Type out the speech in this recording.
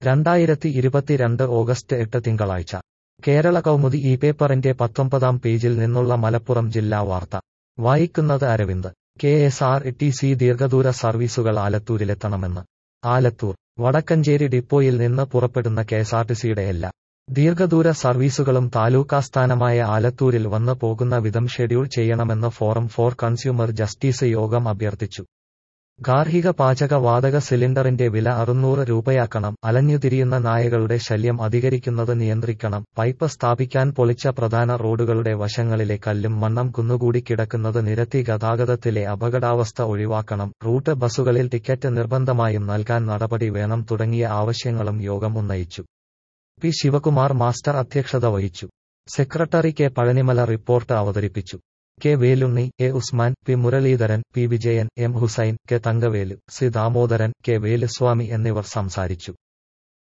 രണ്ടായിരത്തി ഇരുപത്തിരണ്ട് ഓഗസ്റ്റ് എട്ട് തിങ്കളാഴ്ച കേരള കൗമുദി ഈ പേപ്പറിന്റെ പത്തൊമ്പതാം പേജിൽ നിന്നുള്ള മലപ്പുറം ജില്ലാ വാർത്ത വായിക്കുന്നത് Aravind K S R T C ദീർഘദൂര സർവീസുകൾ ആലത്തൂരിലെത്തണമെന്ന് ആലത്തൂർ വടക്കഞ്ചേരി ഡിപ്പോയിൽ നിന്ന് പുറപ്പെടുന്ന കെഎസ്ആർടിസിയുടെ എല്ലാ ദീർഘദൂര സർവീസുകളും താലൂക്കാസ്ഥാനമായ ആലത്തൂരിൽ വന്ന് പോകുന്ന വിധം ഷെഡ്യൂൾ ചെയ്യണമെന്ന് ഫോറം ഫോർ കൺസ്യൂമർ ജസ്റ്റിസ് യോഗം അഭ്യർത്ഥിച്ചു ഗാർഹിക പാചക വാതക സിലിണ്ടറിന്റെ വില അറുന്നൂറ് രൂപയാക്കണം അലഞ്ഞുതിരിയുന്ന നായകളുടെ ശല്യം അധികരിക്കുന്നത് നിയന്ത്രിക്കണം പൈപ്പ് സ്ഥാപിക്കാൻ പൊളിച്ച പ്രധാന റോഡുകളുടെ വശങ്ങളിലെ കല്ലും മണ്ണും കുന്നുകൂടി കിടക്കുന്നത് നിരത്തി ഗതാഗതത്തിലെ അപകടാവസ്ഥ ഒഴിവാക്കണം റൂട്ട് ബസ്സുകളിൽ ടിക്കറ്റ് നിർബന്ധമായും നൽകാൻ നടപടി വേണം തുടങ്ങിയ ആവശ്യങ്ങളും യോഗം ഉന്നയിച്ചു പി ശിവകുമാർ മാസ്റ്റർ അധ്യക്ഷത വഹിച്ചു സെക്രട്ടറി കെ പഴനിമല റിപ്പോർട്ട് അവതരിപ്പിച്ചു K Velunni A Usman P Muraleedharan P Vijayan M Hussain K Thankavelu C Damodaran K Veluswamy എന്നിവർ സംസാരിച്ചു